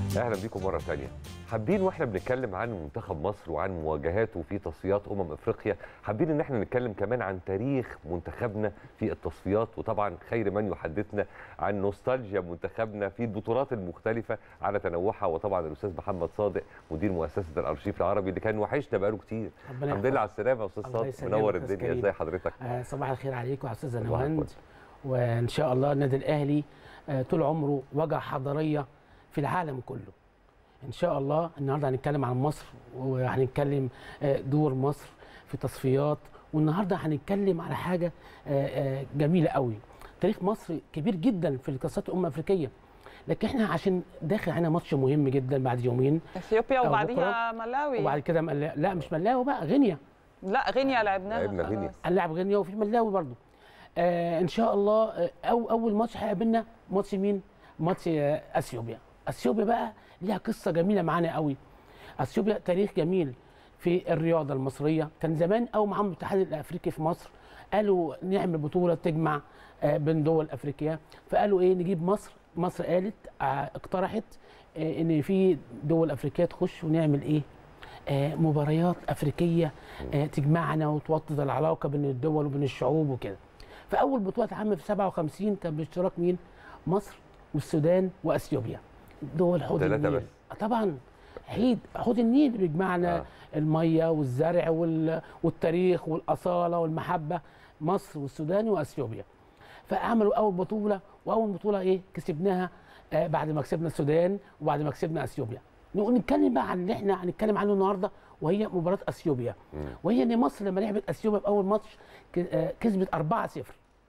اهلا بيكم مره ثانيه حابين واحنا بنتكلم عن منتخب مصر وعن مواجهاته في تصفيات امم افريقيا حابين ان احنا نتكلم كمان عن تاريخ منتخبنا في التصفيات وطبعا خير من يحدثنا عن نوستالجيا منتخبنا في البطولات المختلفه على تنوعها وطبعا الاستاذ محمد صادق مدير مؤسسه الارشيف العربي اللي كان وحشنا بقاله كتير ربنا الحمد لله على يحفظك. السلامه يا استاذ الله صادق يسلمك منور يا أستاذ الدنيا كريم. ازي حضرتك آه، صباح الخير عليكم يا استاذ صباح نوهند الفل. وان شاء الله النادي الاهلي آه، طول عمره وجهه حضاريه في العالم كله ان شاء الله النهارده هنتكلم عن مصر وهنتكلم آه، دور مصر في تصفيات والنهارده هنتكلم على حاجه آه، آه، جميله قوي تاريخ مصر كبير جدا في القصات الامم الافريقيه لكن احنا عشان داخل علينا ماتش مهم جدا بعد يومين اثيوبيا أو وبعديها ملاوي وبعد كده ملا- لا مش ملاوي بقى غينيا لا غينيا لعبناها لعبنا غينيا. خلاص. هنلعب غينيا وفي ملاوي برضو آه ان شاء الله آه أو اول ماتش هيقابلنا ماتش مين ماتش آه اثيوبيا اثيوبيا بقى ليها قصه جميله معانا قوي اثيوبيا تاريخ جميل في الرياضه المصريه كان زمان اول ما عملوا الاتحاد الافريقي في مصر قالوا نعمل بطوله تجمع آه بين دول افريقيا فقالوا ايه نجيب مصر مصر قالت آه اقترحت آه ان في دول افريقيه تخش ونعمل ايه آه، مباريات افريقيه آه، تجمعنا وتوطد العلاقه بين الدول وبين الشعوب وكده فاول بطوله اتعمل في 57 كان باشتراك مين مصر والسودان واثيوبيا دول حوض ثلاثة النيل بس. آه، طبعا حيد حوض النيل بيجمعنا آه. آه. الميه والزرع وال... والتاريخ والاصاله والمحبه مصر والسودان واثيوبيا فعملوا اول بطوله واول بطوله ايه كسبناها آه بعد ما كسبنا السودان وبعد ما كسبنا اثيوبيا نقول نتكلم بقى عن اللي احنا هنتكلم عنه النهارده وهي مباراه اثيوبيا وهي ان مصر لما لعبت اثيوبيا في اول ماتش ك- آه، كسبت 4-0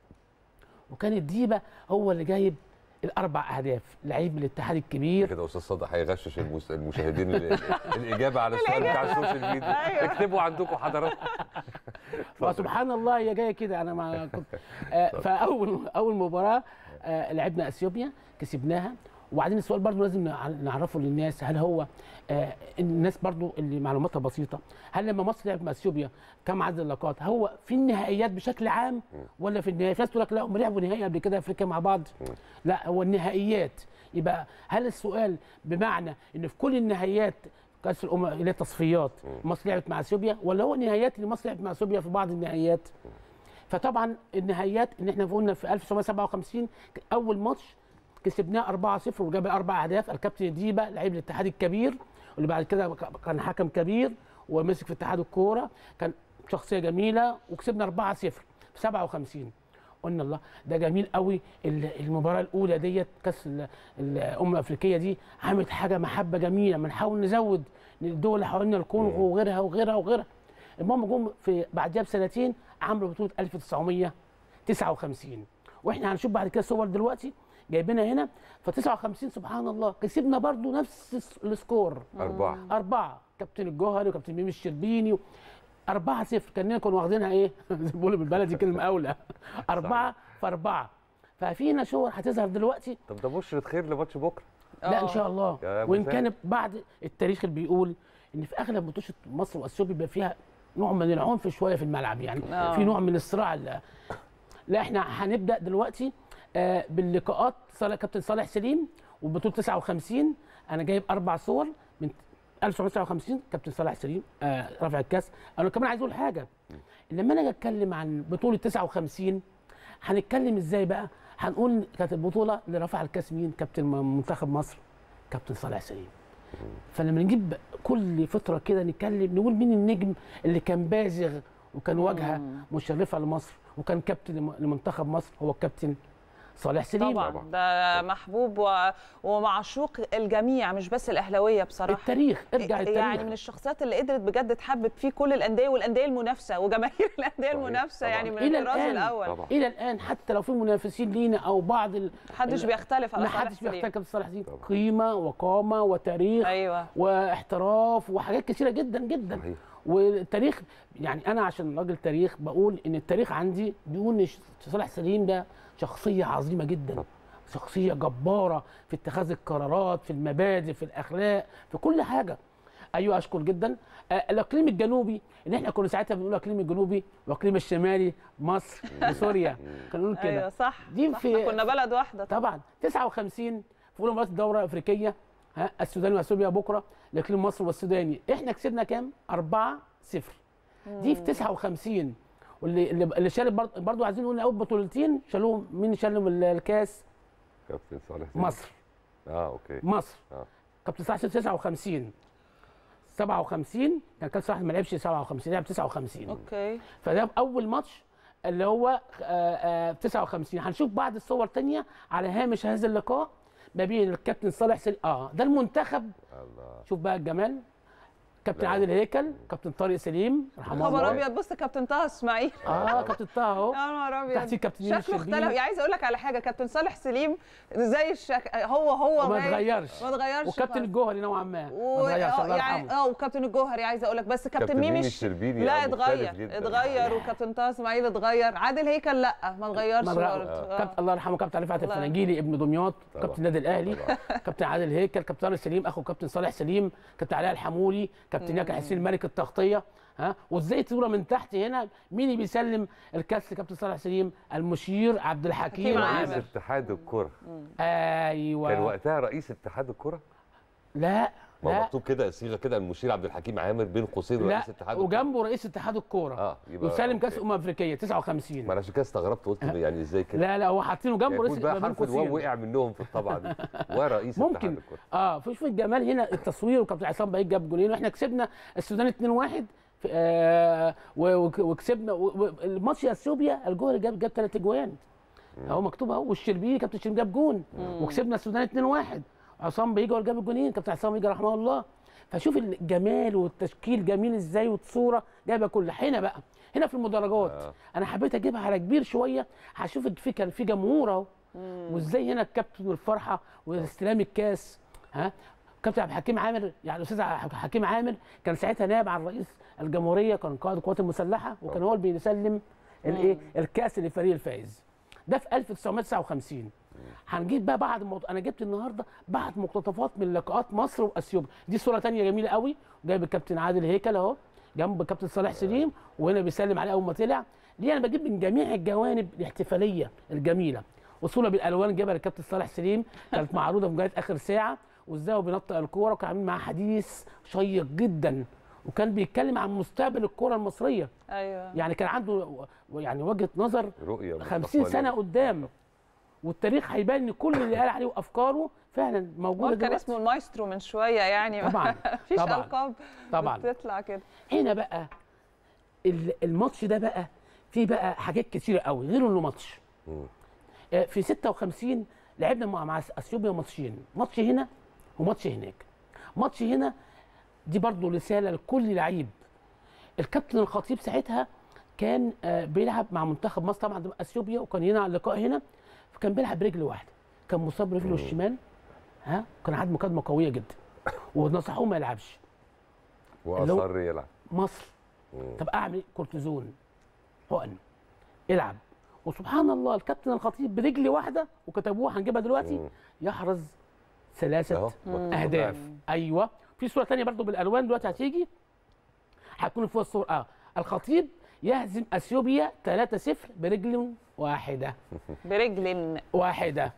وكان الديبه هو اللي جايب الاربع اهداف لعيب من الاتحاد الكبير كده استاذ صادق هيغشش المس- المشاهدين ال- الاجابه على السؤال بتاع السوشيال ميديا اكتبوا عندكم حضراتكم وسبحان الله هي جايه كده انا ما كنت آه، فاول اول مباراه آه، لعبنا اثيوبيا كسبناها وبعدين السؤال برضو لازم نع- نعرفه للناس هل هو آه، الناس برضو اللي معلوماتها بسيطه هل لما مصر لعبت مع اثيوبيا كم عدد اللقاءات هو في النهائيات بشكل عام ولا في النهائي في ناس تقول لك لا هم لعبوا نهائي قبل كده افريقيا مع بعض لا هو النهائيات يبقى هل السؤال بمعنى ان في كل النهائيات كاس الامم اللي هي التصفيات مصر لعبت مع اثيوبيا ولا هو النهائيات اللي مصر لعبت مع اثيوبيا في بعض النهائيات فطبعا النهائيات ان احنا قلنا في 1957 اول ماتش كسبناه 4-0 وجاب اربع اهداف الكابتن ديبا لعيب الاتحاد الكبير واللي بعد كده كان حكم كبير ومسك في اتحاد الكوره كان شخصيه جميله وكسبنا 4-0 في 57 قلنا الله ده جميل قوي ال- المباراه الاولى ديت كاس ال- الامم الافريقيه دي عملت حاجه محبه جميله بنحاول نزود الدول اللي حوالينا الكونغو وغيرها وغيرها وغيرها المهم جم في بعدها بسنتين عملوا بطوله 1959 واحنا هنشوف بعد كده صور دلوقتي جايبينها هنا ف 59 سبحان الله كسبنا برضو نفس الس- السكور أربعة أربعة كابتن الجوهري وكابتن ميمي الشربيني و... أربعة صفر كنا كنا واخدينها إيه زي ما بيقولوا بالبلدي كلمة أولى أربعة في أربعة ففي هنا صور هتظهر دلوقتي طب ده بشرة خير لماتش بكره لا ان آه. شاء الله يا وان مساء. كان بعد التاريخ اللي بيقول ان في اغلب ماتشات مصر واثيوبيا بيبقى فيها نوع من العنف شويه في الملعب يعني آه. في نوع من الصراع لا, لا احنا هنبدا دلوقتي آه باللقاءات صالح كابتن صالح سليم وبطوله 59 انا جايب اربع صور من 1959 كابتن صالح سليم آه رافع الكاس انا كمان عايز اقول حاجه لما انا اجي اتكلم عن بطوله 59 هنتكلم ازاي بقى هنقول كانت البطوله اللي رفع الكاس مين كابتن منتخب مصر كابتن صالح سليم فلما نجيب كل فتره كده نتكلم نقول مين النجم اللي كان بازغ وكان واجهه مشرفه لمصر وكان كابتن لم- لمنتخب مصر هو الكابتن صالح سليم طبعا طبعاً. ده محبوب و... ومعشوق الجميع مش بس الاهلاويه بصراحه التاريخ ارجع التاريخ يعني من الشخصيات اللي قدرت بجد تحبب فيه كل الانديه والانديه المنافسه وجماهير الانديه صحيح. المنافسه طبعاً. يعني من إلى الطراز الآن. الاول طبعا الى الان حتى لو في منافسين لينا او بعض ال... محدش ال- بيختلف على ما صالح حدش سليم. بيحتاج كابتن صالح سليم طبعاً. قيمه وقامه وتاريخ ايوه واحتراف وحاجات كثيره جدا جدا صحيح والتاريخ يعني انا عشان راجل تاريخ بقول ان التاريخ عندي بيقول ان صالح سليم ده شخصيه عظيمه جدا طبعا. شخصيه جباره في اتخاذ القرارات في المبادئ في الاخلاق في كل حاجه ايوه اشكر جدا آه الاقليم الجنوبي ان احنا كنا ساعتها بنقول الاقليم الجنوبي والاقليم الشمالي مصر وسوريا كنا نقول كده ايوه صح دي صح. في- إحنا كنا بلد واحده طبعا 59 في اولى مباراه الدوره الافريقيه ها السودان واثيوبيا بكره لكن مصر والسوداني احنا كسبنا كام 4 0 دي في 59 واللي اللي اللي شال برضه برضه عايزين نقول اول بطولتين شالوهم مين شالهم ال- الكاس كابتن صالح سليم. مصر اه اوكي مصر آه. كابتن صلاح 59 57 كان كابتن صلاح ما لعبش 57 لعب 59 اوكي فده اول ماتش اللي هو آه، آه، 59 هنشوف بعض الصور تانية على هامش هذا اللقاء ما بين الكابتن صالح سل... اه ده المنتخب الله شوف بقى الجمال كابتن لا. عادل هيكل كابتن طارق سليم رحمه خبر الله ابيض بص كابتن طه اسماعيل اه كابتن طه اهو يا نهار ابيض تحتيه كابتن يونس شكله الشربيني. اختلف يعني عايزه اقول لك على حاجه كابتن صالح سليم زي الشك... هو هو وما باين- اتغيرش ما اتغيرش وكابتن خالص. الجوهري نوعا ما ما و... اتغيرش آه، الله يعني يرحمه اه وكابتن الجوهري عايزه اقول لك بس كابتن كابتن ميمي ميمي ش- الشربيني لا آه، مختلف اتغير جداً. اتغير وكابتن طه اسماعيل اتغير عادل هيكل لا ما اتغيرش ما اتغير- برضه آه. كابتن الله يرحمه كابتن رفعت الله الفناجيلي ابن دمياط طبعا. كابتن النادي الاهلي طبعا. كابتن عادل هيكل كابتن طارق سليم اخو كابتن صالح سليم كابتن علاء الحمولي كابتن ياكا حسين ملك التغطيه ها وازاي صوره من تحت هنا مين اللي بيسلم الكاس لكابتن صالح سليم المشير عبد الحكيم حكيم رئيس عامر. اتحاد الكرة ايوه كان وقتها رئيس اتحاد الكرة لا ما هو لا مكتوب كده صيغه كده المشير عبد الحكيم عامر بين قوسين لا رئيس اتحاد الكرة. وجنبه رئيس اتحاد الكوره اه يبقى وسالم كاس أوكي. امم افريقيه ما 59 انا عشان كده استغربت قلت يعني ازاي كده لا لا هو حاطينه جنبه يكون رئيس بقى بين حرف الواو قوسين وقع منهم في الطبعه دي ورئيس اتحاد ممكن الكرة اه فشوف الجمال هنا التصوير وكابتن عصام بهيج جاب جولين واحنا كسبنا السودان 2-1 في- آه و- وك- وكسبنا و- و- الماتش اثيوبيا الجوهري جاب جاب ثلاث اجوان اهو مكتوب اهو والشربيني كابتن شربيني جاب جون وكسبنا السودان 2-1 عصام بهيج هو اللي جاب الجونين كابتن عصام بهيج رحمه الله فشوف الجمال والتشكيل جميل ازاي والصوره جايبه كل هنا بقى هنا في المدرجات آه. انا حبيت اجيبها على كبير شويه هشوف في كان في جمهور اهو وازاي هنا الكابتن والفرحه واستلام الكاس ها كابتن عبد الحكيم عامر يعني الاستاذ عبد الحكيم عامر كان ساعتها نائب عن رئيس الجمهوريه كان قائد القوات المسلحه وكان هو اللي بيسلم الايه الكاس للفريق الفائز ده في 1959 هنجيب بقى بعد موضوع انا جبت النهارده بعض مقتطفات من لقاءات مصر واثيوبيا دي صوره تانية جميله قوي جايب الكابتن عادل هيكل اهو جنب الكابتن صالح سليم وهنا بيسلم عليه اول ما طلع دي انا بجيب من جميع الجوانب الاحتفاليه الجميله وصوره بالالوان جابها الكابتن صالح سليم كانت معروضه في مجله اخر ساعه وازاي هو بينطق الكوره وكان عاملين معاه حديث شيق جدا وكان بيتكلم عن مستقبل الكره المصريه ايوه يعني كان عنده و- يعني وجهه نظر رؤيه 50 مستقبلية. سنه قدام والتاريخ هيبان ان كل اللي قال عليه وافكاره فعلا موجوده هو كان دلوقتي اسمه المايسترو من شويه يعني طبعا مفيش طبعا القاب طبعا بتطلع كده هنا بقى ال- الماتش ده بقى فيه بقى حاجات كتيره قوي غير انه ماتش مم. آه، في 56 لعبنا مع مع اثيوبيا ماتشين ماتش هنا وماتش هناك ماتش هنا دي برضو رساله لكل لعيب الكابتن الخطيب ساعتها كان آه، بيلعب مع منتخب مصر طبعا ده اثيوبيا وكان هنا على اللقاء هنا فكان بيلعب برجل واحده كان مصاب برجله الشمال ها كان عنده مقدمه قويه جدا ونصحوه ما يلعبش اللي هو- واصر يلعب مصر مم. طب اعمل إيه؟ كورتيزون حقن العب وسبحان الله الكابتن الخطيب برجل واحده وكتبوها هنجيبها دلوقتي مم. يحرز اهو ثلاثه مكتوب اهداف معاك. ايوه في صوره ثانيه برضو بالالوان دلوقتي هتيجي هتكون فيها الصوره اه الخطيب يهزم اثيوبيا 3-0 برجل واحده برجل واحده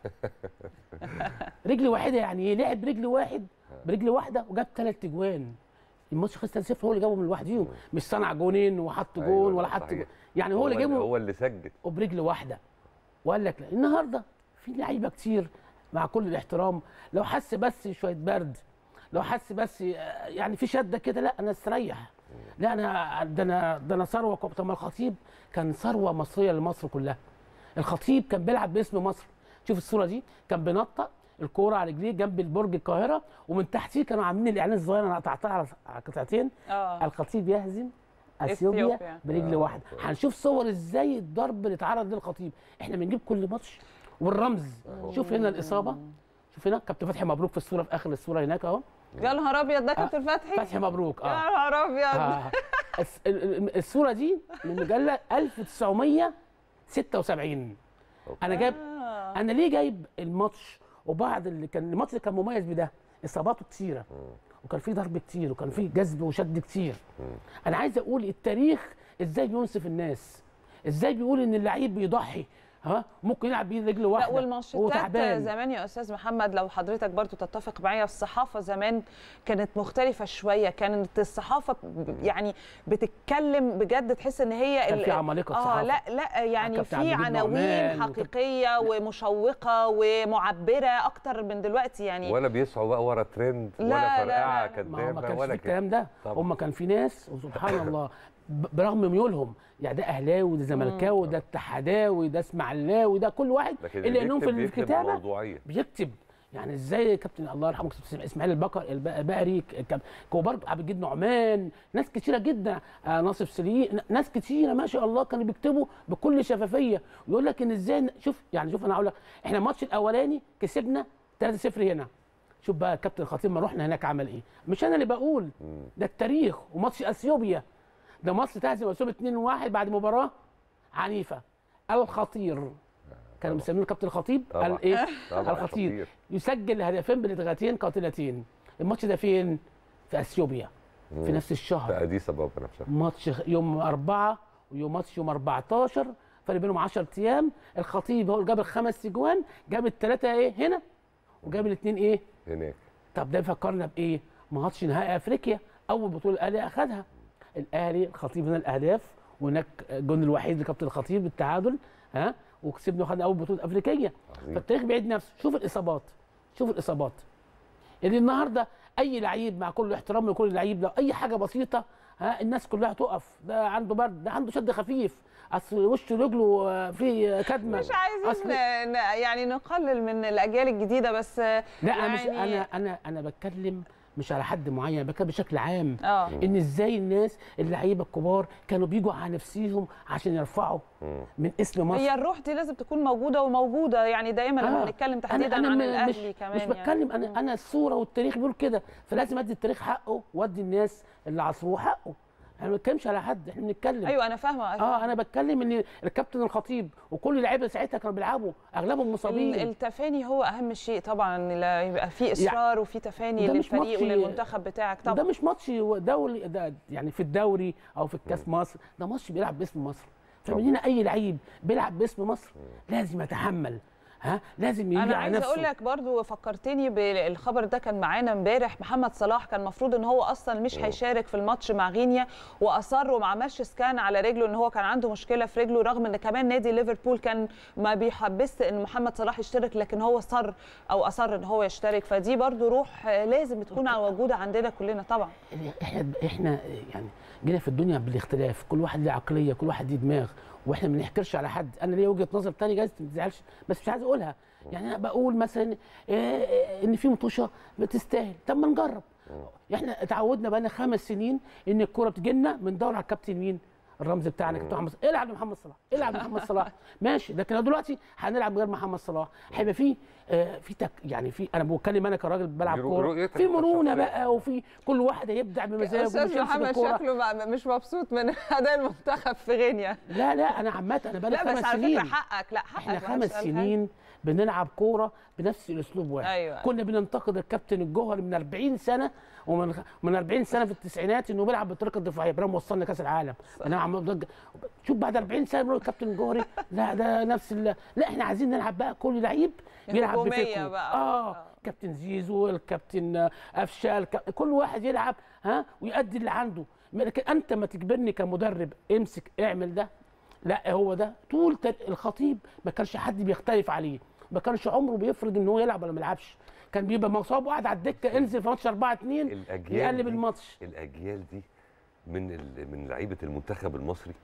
رجل واحده يعني ايه لعب برجل واحد برجل واحده وجاب ثلاث اجوان الماتش خلص 3-0 هو اللي جابه من لوحده مش صنع جونين وحط أيوة، جون لا، ولا حط صحيح. جون يعني هو اللي جابه هو اللي سجل وبرجل واحده وقال لك لا النهارده في لعيبه كتير مع كل الاحترام لو حس بس شويه برد لو حس بس آه، يعني في شده كده لا انا استريح لا انا ده انا ده انا ثروه كو- طب ما الخطيب كان ثروه مصريه لمصر كلها الخطيب كان بيلعب باسم مصر شوف الصوره دي كان بينطق الكوره على رجليه جنب البرج القاهره ومن تحتيه كانوا عاملين الاعلان الصغير انا قطعتها على على قطعتين اه الخطيب يهزم اثيوبيا إثيوبيا. برجل آه، واحده أوكي. هنشوف صور ازاي الضرب اللي اتعرض للخطيب احنا بنجيب كل ماتش والرمز شوف هنا الاصابه شوف هنا كابتن فتحي مبروك في الصوره في اخر الصوره هناك اهو يا نهار ابيض ده كابتن فتحي فتحي مبروك يا اه, نهار ابيض آه. الس- ال- ال- الصوره دي من مجله 1976 انا جايب آه. انا ليه جايب الماتش وبعض اللي كان الماتش اللي كان مميز بده اصاباته كتيره وكان فيه ضرب كتير وكان فيه جذب وشد كتير انا عايز اقول التاريخ ازاي بينصف الناس ازاي بيقول ان اللعيب بيضحي ها ممكن يلعب بيه رجل لا واحده وهو والمانشيتات تعبان زمان يا استاذ محمد لو حضرتك برضو تتفق معايا الصحافه زمان كانت مختلفه شويه كانت الصحافه ب- يعني بتتكلم بجد تحس ان هي كان ال- في عمالقة اه الصحافة. لا لا يعني كابتن عبد في المجيد عناوين نعمان حقيقيه ومشوقه ومعبره اكتر من دلوقتي يعني ولا بيسعوا بقى ورا ترند لا، ولا لا، فرقعه لا، لا. ما هو ما كدابه كانش ولا في كده الكلام ده طبعا. هم كان في ناس وسبحان الله ب- برغم ميولهم يعني ده اهلاوي وده زملكاوي وده اتحداوي ده اسماعيلاوي ده كل واحد لكن الا اللي انهم في بيكتب بيكتب الكتابه بموضوعيه بيكتب يعني ازاي كابتن الله يرحمه كابتن اسماعيل البقر الب- البقري ك- كان برضه عبد الجليل نعمان ناس كتيره جدا آه، ناصف سليم ن- ناس كتيره ما شاء الله كانوا بيكتبوا بكل شفافيه ويقول لك ان ازاي ن- شوف يعني شوف انا هقول لك احنا الماتش الاولاني كسبنا 3-0 هنا شوف بقى الكابتن الخطيب ما رحنا هناك عمل ايه مش انا اللي بقول ده التاريخ وماتش اثيوبيا ده مصر تهزم اثيوبيا 2-1 بعد مباراه عنيفه الخطير كانوا مسمينه كابتن الخطيب طبعا. قال ايه طبعا الخطير خطير. يسجل هدفين بلدغتين قاتلتين الماتش ده فين في اثيوبيا في نفس الشهر في اديس ابابا نفسها ماتش يوم أربعة ويوم ماتش يوم 14 فرق بينهم 10 ايام الخطيب هو اللي جاب الخمس اجوان جاب الثلاثه ايه هنا وجاب الاثنين ايه هناك طب ده يفكرنا بايه ماتش نهائي افريقيا اول بطوله الاهلي اخذها الاهلي الخطيب هنا الاهداف وهناك الجون الوحيد لكابتن الخطيب بالتعادل ها وكسبنا وخدنا اول بطوله افريقيه عظيم. فالتاريخ بيعيد نفسه شوف الاصابات شوف الاصابات يعني النهارده اي لعيب مع كل احترام لكل لعيب لو اي حاجه بسيطه ها الناس كلها تقف ده عنده برد ده عنده شد خفيف اصل وشه رجله آه، فيه كدمه مش عايزين أصل ن- ن- يعني نقلل من الاجيال الجديده بس لا انا مش يعني- انا انا انا بتكلم مش على حد معين بتكلم بشكل عام اه ان ازاي الناس اللعيبه الكبار كانوا بيجوا على نفسيهم عشان يرفعوا من اسم مصر هي الروح دي لازم تكون موجوده وموجوده يعني دايما لما آه. بنتكلم تحديدا عن م- الاهلي مش كمان مش بتكلم انا انا الصوره والتاريخ بيقول كده فلازم ادي التاريخ حقه وادي الناس اللي عصروه حقه احنا ما بنتكلمش على حد احنا بنتكلم ايوه انا فاهمه اه انا بتكلم ان الكابتن الخطيب وكل اللعيبه ساعتها كانوا بيلعبوا اغلبهم ال- مصابين التفاني هو اهم شيء طبعا إن لا يبقى في اصرار وفي تفاني وده مش للفريق ماتش- وللمنتخب بتاعك ده طبعا مش ماتش دولي ده يعني في الدوري او في الكاس مصر ده ماتش بيلعب باسم مصر فمن هنا اي لعيب بيلعب باسم مصر لازم يتحمل ها لازم يجي انا على عايزه نفسه اقول لك برضو فكرتني بالخبر ده كان معانا امبارح محمد صلاح كان المفروض ان هو اصلا مش هيشارك في الماتش مع غينيا واصر وما عملش سكان على رجله ان هو كان عنده مشكله في رجله رغم ان كمان نادي ليفربول كان ما بيحبس ان محمد صلاح يشترك لكن هو صر او اصر ان هو يشترك فدي برضو روح آه، لازم تكون موجوده عندنا كلنا طبعا احنا احنا يعني جينا في الدنيا بالاختلاف كل واحد ليه عقليه كل واحد ليه دماغ واحنا ما بنحكرش على حد انا ليا وجهه نظر تاني جايز ما تزعلش بس مش عايز اقولها يعني انا بقول مثلا إيه إيه ان في مطوشه بتستاهل طب ما نجرب احنا اتعودنا بقى خمس سنين ان الكوره بتجي لنا بندور على الكابتن مين الرمز بتاعنا كابتن محمد صلاح العب لمحمد صلاح العب لمحمد صلاح ماشي لكن لو دلوقتي هنلعب من غير محمد صلاح هيبقى في آه في تك يعني في انا بتكلم انا كراجل بلعب دي رؤ- كوره رؤيتك في أنت مرونه الشخصية. بقى وفي كل واحد هيبدع بمزاجه ومش استاذ يمسك محمد الكورة. شكله ما- مش مبسوط من اداء المنتخب في غينيا لا لا انا عامه انا بقالي لا بس خمس على سنين فكره حقك لا حقك احنا ما خمس حدش قال سنين بنلعب كوره بنفس الاسلوب واحد أيوة. كنا بننتقد الكابتن الجوهري من 40 سنه ومن من 40 سنه في التسعينات انه بيلعب بالطريقه الدفاعيه بينما وصلنا كاس العالم انا عم ضج- شوف بعد 40 سنه بنقول الكابتن الجوهري لا ده نفس ال... لا احنا عايزين نلعب بقى كل لعيب بيلعب هجومية بفكره بقى. اه آه. كابتن زيزو الكابتن قفشه الك... كل واحد يلعب ها ويأدي اللي عنده لكن انت ما تجبرني كمدرب امسك اعمل ده لا هو ده طول تل- الخطيب ما كانش حد بيختلف عليه ما كانش عمره بيفرض ان هو يلعب ولا ما يلعبش كان بيبقى مصاب وقاعد على الدكه انزل في ماتش 4 2 الاجيال يقلب دي- الماتش الاجيال دي من ال- من لعيبه المنتخب المصري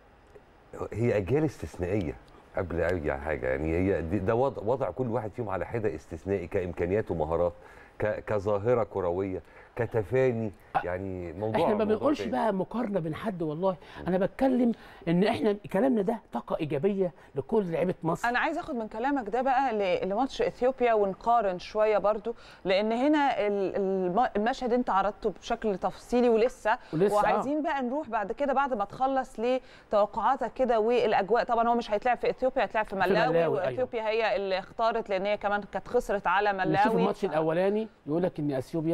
هي اجيال استثنائيه قبل اي حاجه يعني هي دي- ده وضع, وضع كل واحد فيهم على حده استثنائي كامكانيات ومهارات ك- كظاهره كرويه كتفاني يعني موضوع احنا ما موضوع بنقولش تاني. بقى مقارنه بين حد والله انا بتكلم ان احنا كلامنا ده طاقه ايجابيه لكل لعيبه مصر انا عايزه اخد من كلامك ده بقى ل- لماتش اثيوبيا ونقارن شويه برضو لان هنا ال- الم- المشهد انت عرضته بشكل تفصيلي ولسه, ولسه، آه. وعايزين بقى نروح بعد كده بعد ما تخلص لتوقعاتك كده والاجواء طبعا هو مش هيتلعب في اثيوبيا هيتلعب في ملاوي, ملاوي، أيوة. واثيوبيا هي اللي اختارت لان هي كمان كانت خسرت على نشوف ملاوي الماتش ف- الاولاني يقول لك ان اثيوبيا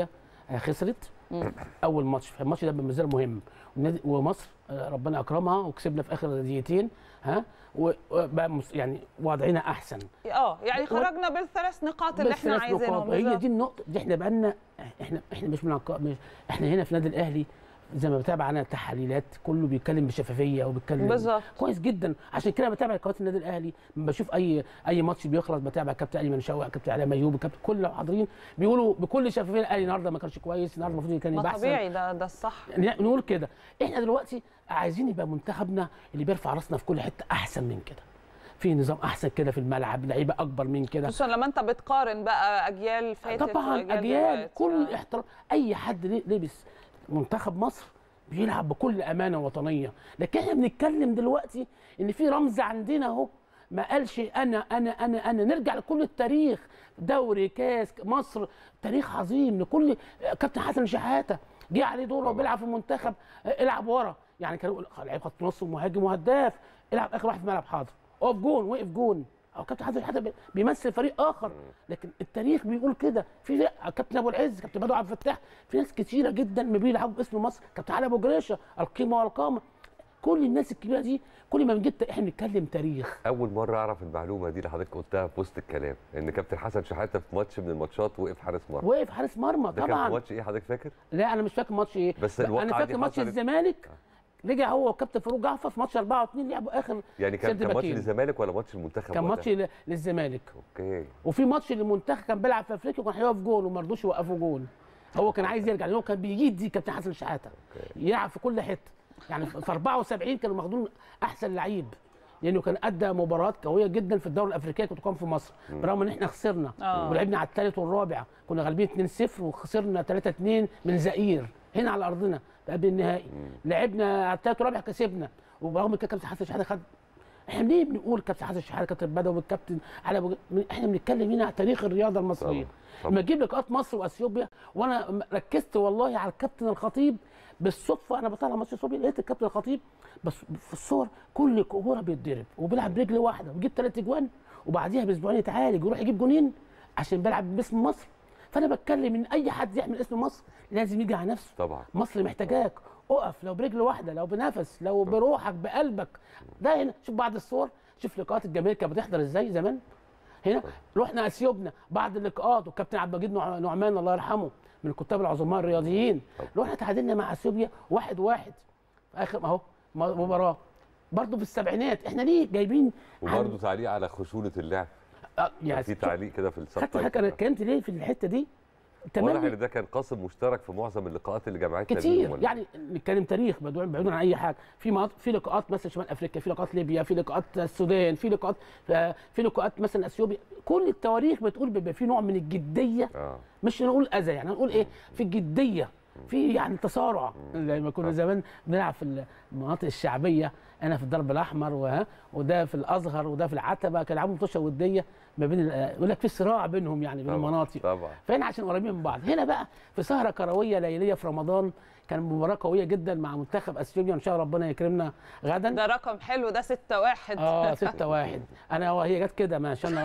آه، خسرت مم. اول ماتش فالماتش ده بالنسبه لنا مهم والنادي- ومصر آه، ربنا اكرمها وكسبنا في اخر دقيقتين ها و- وبقى مس- يعني وضعنا احسن اه يعني و- خرجنا بالثلاث نقاط اللي بس احنا ثلاث عايزينهم نقاط. هي بالظبط. دي النقطه دي احنا بقالنا احنا احنا مش من عق- مش احنا هنا في نادي الاهلي زي ما بتابع انا التحليلات كله بيتكلم بشفافيه وبيتكلم بالظبط كويس جدا عشان كده بتابع قناه النادي الاهلي لما بشوف اي اي ماتش بيخلص بتابع كابتن علي منشاوي كابتن علي ميوب كابتن كل اللي حاضرين بيقولوا بكل شفافيه الاهلي النهارده ما كانش كويس النهارده المفروض كان ما يبقى احسن طبيعي ده ده الصح ن- نقول كده احنا دلوقتي عايزين يبقى منتخبنا اللي بيرفع راسنا في كل حته احسن من كده في نظام احسن كده في الملعب لعيبه اكبر من كده خصوصا لما انت بتقارن بقى اجيال فاتت طبعا وأجيال اجيال دلوقتي. كل آه. الاحترام اي حد ليه- لبس منتخب مصر بيلعب بكل امانه وطنيه لكن احنا بنتكلم دلوقتي ان في رمز عندنا اهو ما قالش انا انا انا انا نرجع لكل التاريخ دوري كاس مصر تاريخ عظيم لكل كابتن حسن شحاته جه عليه دوره طبعا. وبيلعب في المنتخب العب ورا يعني كان يقول لعيب خط نص ومهاجم وهداف العب اخر واحد في الملعب حاضر اقف جون وقف جون او كابتن حسن شحاته بي- بيمثل فريق اخر لكن التاريخ بيقول كده في فرق- كابتن ابو العز كابتن بدر عبد الفتاح في ناس كتيره جدا ما بيلعبوا باسم مصر كابتن علي ابو جريشه القيمه والقامه كل الناس الكبيره دي كل ما بنجي احنا بنتكلم تاريخ اول مره اعرف المعلومه دي اللي حضرتك قلتها في وسط الكلام ان كابتن حسن شحاته في ماتش من الماتشات وقف حارس مرمى وقف حارس مرمى ده كان في طبعا ماتش ايه حضرتك فاكر لا انا مش فاكر ماتش ايه بس انا الواقعة فاكر دي ماتش حصلت- الزمالك رجع هو وكابتن فاروق جعفر في ماتش 4 و2 لعبوا اخر يعني كان سد كان ماتش باكين. للزمالك ولا ماتش المنتخب كان وقتها؟ ماتش ل- للزمالك اوكي وفي ماتش للمنتخب كان بيلعب في افريقيا وكان هيقف جول وما رضوش يوقفوا جول هو كان عايز يرجع لأن هو كان بيجيد دي كابتن حسن شحاته اوكي يلعب في كل حته يعني في 74 كانوا ماخدين احسن لعيب لانه كان ادى مباريات قويه جدا في الدوري الافريقيه كنت كان في مصر برغم ان احنا خسرنا آه. ولعبنا على الثالث والرابع كنا غالبين 2-0 وخسرنا 3-2 من زئير هنا على ارضنا في قبل النهائي لعبنا على الثالث والرابع كسبنا وبرغم كده كابتن حسن شحاته خد احنا ليه بنقول كابتن حسن شحاته كابتن بدوي الكابتن علي أبو ج- احنا بنتكلم هنا على تاريخ الرياضه المصريه طبعاً. لما اجيب لقاءات مصر واثيوبيا وانا م- ركزت والله على الكابتن الخطيب بالصدفه انا بطلع ماتش اثيوبيا لقيت الكابتن الخطيب بس في الصور كل كوره بيتضرب وبيلعب برجل واحده ويجيب ثلاث اجوان وبعديها باسبوعين يتعالج ويروح يجيب جونين عشان بيلعب باسم مصر فانا بتكلم ان اي حد يحمل اسم مصر لازم يجي على نفسه طبعا مصر محتاجاك اقف لو برجل واحده لو بنفس لو بروحك بقلبك ده هنا شوف بعد الصور شوف لقاءات الجماهير كانت بتحضر ازاي زمان هنا رحنا اثيوبنا بعد اللقاءات والكابتن عبد المجيد نع- نعمان الله يرحمه من الكتاب العظماء الرياضيين رحنا تعادلنا مع اثيوبيا واحد واحد في اخر اهو م- مباراه برضه في السبعينات احنا ليه جايبين عن- وبرده تعليق على خشونه اللعب آه، كان يعني في تعليق كده في السب خدت حضرتك انا اتكلمت ليه في الحته دي واضح تمام ان ده كان قاسم مشترك في معظم اللقاءات اللي جمعتنا بيهم كتير ولا- يعني نتكلم تاريخ بعدون بعدون عن اي حاجه في مناطق في لقاءات مثلا شمال افريقيا في لقاءات ليبيا في لقاءات السودان في لقاءات في لقاءات مثلا اثيوبيا كل التواريخ بتقول بيبقى في نوع من الجديه اه مش نقول اذى يعني نقول ايه في الجديه في يعني تصارع زي ما كنا زمان بنلعب في المناطق الشعبيه انا في الدرب الاحمر وها وده في الازهر وده في العتبه كانوا يلعبوا ماتشات وديه ما بين ال- يقول لك في صراع بينهم يعني بين طبعاً، المناطق طبعا فهنا عشان قريبين من بعض هنا بقى في سهره كرويه ليليه في رمضان كان مباراه قويه جدا مع منتخب اثيوبيا وان شاء الله ربنا يكرمنا غدا ده رقم حلو ده 6 1 اه 6 1 انا وهي جت كده ما عشان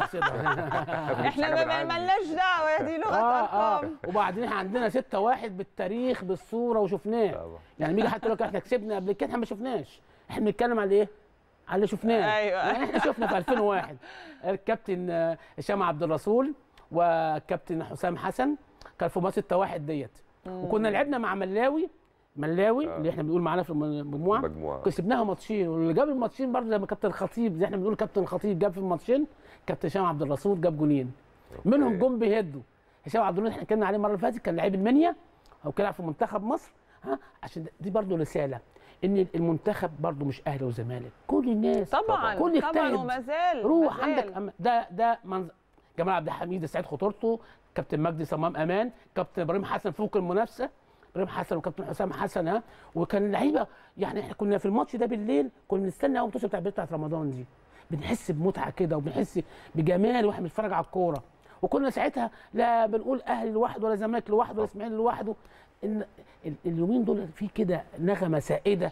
نحسبها احنا حاجة ما بالعقل. ملناش دعوه يا دي لغه اه اه ارقام وبعدين احنا عندنا 6 1 بالتاريخ بالصوره وشفناه طبعا يعني بيجي حد يقول لك احنا كسبنا قبل كده احنا ما شفناش احنا بنتكلم على ايه؟ على اللي شفناه أيوة. يعني احنا شفنا في 2001 الكابتن آه، هشام عبد الرسول والكابتن حسام حسن كان في ماتش 6 1 ديت وكنا لعبنا مع ملاوي ملاوي آه. اللي احنا بنقول معانا في المجموعه مجموعه كسبناها ماتشين واللي جاب الماتشين برضه زي ما كابتن الخطيب زي احنا بنقول كابتن الخطيب جاب في الماتشين كابتن هشام عبد الرسول جاب جونين منهم أوكي. جون بيهدوا هشام عبد الرسول احنا اتكلمنا عليه المره اللي فاتت كان لعيب المنيا او كان في منتخب مصر ها عشان دي برضه رساله ان المنتخب برضه مش اهلي وزمالك كل الناس طبعا كل طبعا اجتهد وما زال روح ما زال. عندك أم... ده ده منظر جمال عبد الحميد سعيد خطورته كابتن مجدي صمام امان كابتن ابراهيم حسن فوق المنافسه ابراهيم حسن وكابتن حسام حسن ها وكان لعيبه يعني احنا كنا في الماتش ده بالليل كنا بنستنى اول ماتش بتاع بتاعت رمضان دي بنحس بمتعه كده وبنحس بجمال واحنا بنتفرج على الكوره وكنا ساعتها لا بنقول اهلي لوحده ولا زمالك لوحده ولا اسماعيلي لوحده ان ال- اليومين دول في كده نغمه سائده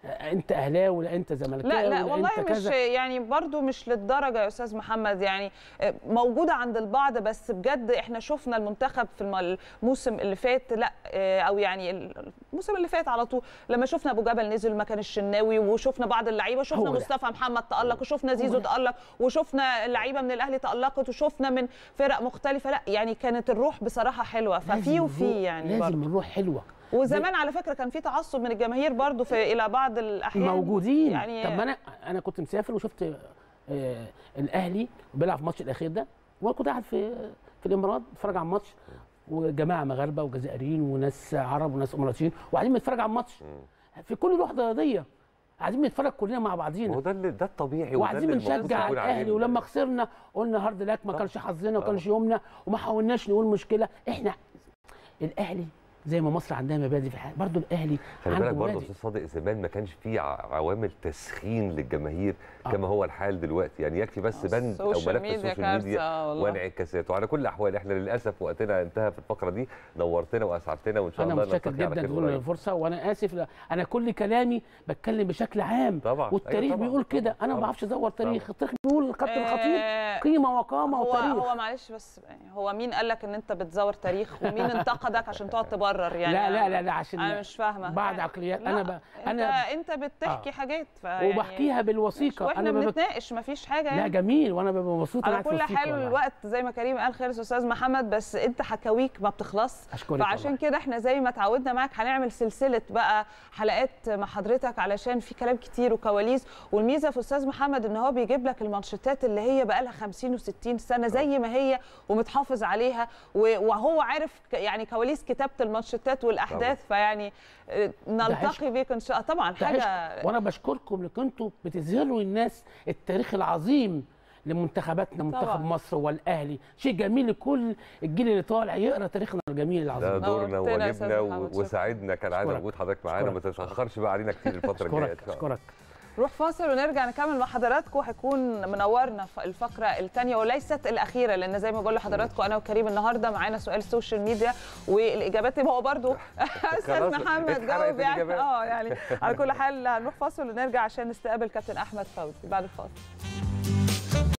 آه، انت اهلاوي لا انت زملكاوي لا لا والله انت مش كذا يعني برضو مش للدرجه يا استاذ محمد يعني موجوده عند البعض بس بجد احنا شفنا المنتخب في الم- الموسم اللي فات لا آه، او يعني الموسم اللي فات على طول لما شفنا ابو جبل نزل مكان الشناوي وشفنا بعض اللعيبه شفنا هو ده. مصطفى محمد تالق وشفنا زيزو ده. تالق وشفنا لعيبه من الاهلي تالقت وشفنا من فرق مختلفه لا يعني كانت الروح بصراحه حلوه ففي لازم وفي الروح- يعني برضو. لازم الروح حلوه وزمان على فكره كان في تعصب من الجماهير برضو في الى بعض الاحيان موجودين يعني طب ما انا انا كنت مسافر وشفت آه الاهلي بيلعب في الماتش الاخير ده وانا كنت قاعد في في الامارات بتفرج على الماتش وجماعه مغاربه وجزائريين وناس عرب وناس اماراتيين وقاعدين بنتفرج على الماتش في كل روح رياضيه قاعدين بنتفرج كلنا مع ما بعضينا هو ده اللي ده الطبيعي وده وقاعدين اللي المفروض بنشجع يكون عليه الاهلي ال- ولما خسرنا قلنا هارد لك ما طبعا. كانش حظنا وما طبعا. كانش يومنا وما حاولناش نقول مشكله احنا الاهلي زي ما مصر عندها مبادئ في الحياه برضه الاهلي خلي عنده بالك برضه مبادئ استاذ صادق زمان ما كانش فيه ع- عوامل تسخين للجماهير كما هو الحال دلوقتي يعني يكفي بس بند او السوشيال ملف ميديا السوشيال ميديا كارثة والله. وانعكاساته على كل الاحوال احنا للاسف وقتنا انتهى في الفقره دي نورتنا واسعدتنا وان شاء انا الله متشكر نلتقي على جدا خير دون قريب. الفرصه وانا اسف لا انا كل كلامي بتكلم بشكل عام طبعا. والتاريخ أيوة طبعا. بيقول كده طبعا. انا ما طبعا. بعرفش ازور تاريخ طبعا. التاريخ بيقول الكابتن الخطيب آه، قيمه وقامه هو وتاريخ هو معلش بس يعني هو مين قال لك ان انت بتزور تاريخ ومين انتقدك عشان تقعد تبرر يعني لا لا لا لا عشان انا مش فاهمه بعد عقليات لا، انا ب... انت انا انت بتحكي آه. حاجات فيعني وبحكيها بالوثيقه واحنا انا بب... بنتناقش مفيش حاجه لا يعني جميل وانا ببقى مبسوط على أنا قاعد في كل وثيقة حال والله. الوقت زي ما كريم قال خلص استاذ محمد بس انت حكاويك ما بتخلص أشكرك فعشان والله. كده احنا زي ما اتعودنا معاك هنعمل سلسله بقى حلقات مع حضرتك علشان في كلام كتير وكواليس والميزه في استاذ محمد ان هو بيجيب لك المانشيتات اللي هي بقى لها 50 و60 سنه زي ما هي ومتحافظ عليها و- وهو عارف ك- يعني كواليس كتابه المانشيتات والاحداث فيعني آه، نلتقي عشق. بيك ان شاء الله طبعا ده حاجه عشق. وانا بشكركم انكم انتوا بتظهروا للناس التاريخ العظيم لمنتخباتنا منتخب طبعا. مصر والاهلي شيء جميل لكل الجيل اللي طالع يقرا تاريخنا الجميل ده العظيم دورنا نورتنا يا أستاذ وواجبنا محمد، و- شكراً. وسعدنا كالعاده أشكرك. وجود حضرتك معانا ما أشكرك. تتاخرش بقى علينا كتير الفتره الجايه اشكرك إن شاء الله. اشكرك نروح فاصل ونرجع نكمل مع حضراتكم هيكون منورنا ف- الفقره الثانيه وليست الاخيره لان زي ما بقول لحضراتكم انا وكريم النهارده معانا سؤال السوشيال ميديا والاجابات ما هو برضو استاذ خلاص، محمد اتحرقت جاوب يعني الإجابات. اه يعني على كل حال هنروح فاصل ونرجع عشان نستقبل كابتن احمد فوزي بعد الفاصل